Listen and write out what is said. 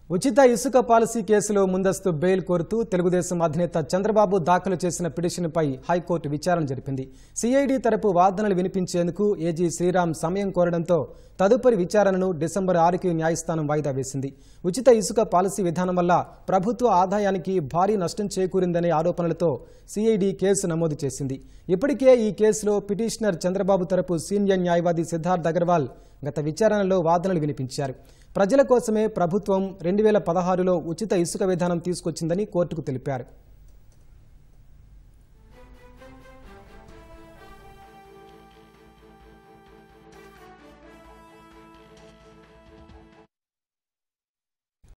ఉచిత ఇసుక పాలసీ కేసులో ముందస్తు బెయిల్ కోరుతూ తెలుగుదేశం అధినేత చంద్రబాబు దాఖలు చేసిన పిటిషన్పై హైకోర్టు విచారణ జరిపింది సిఐడి తరపు వాదనలు వినిపించేందుకు ఏజీ శ్రీరామ్ సమయం కోరడంతో తదుపరి విచారణను డిసెంబర్ ఆరుకి న్యాయస్థానం వాయిదా వేసింది ఉచిత ఇసుక పాలసీ విధానం వల్ల ప్రభుత్వ ఆదాయానికి భారీ నష్టం చేకూరిందనే ఆరోపణలతో సిఐడి కేసు నమోదు చేసింది ఇప్పటికే ఈ కేసులో పిటిషనర్ చంద్రబాబు తరపు సీనియర్ న్యాయవాది సిద్ధార్థ్ అగర్వాల్ గత విచారణలో వాదనలు వినిపించారు ప్రజల కోసమే ప్రభుత్వం రెండు వేల పదహారులో ఉచిత ఇసుక విధానం తీసుకొచ్చిందని కోర్టుకు తెలిపారు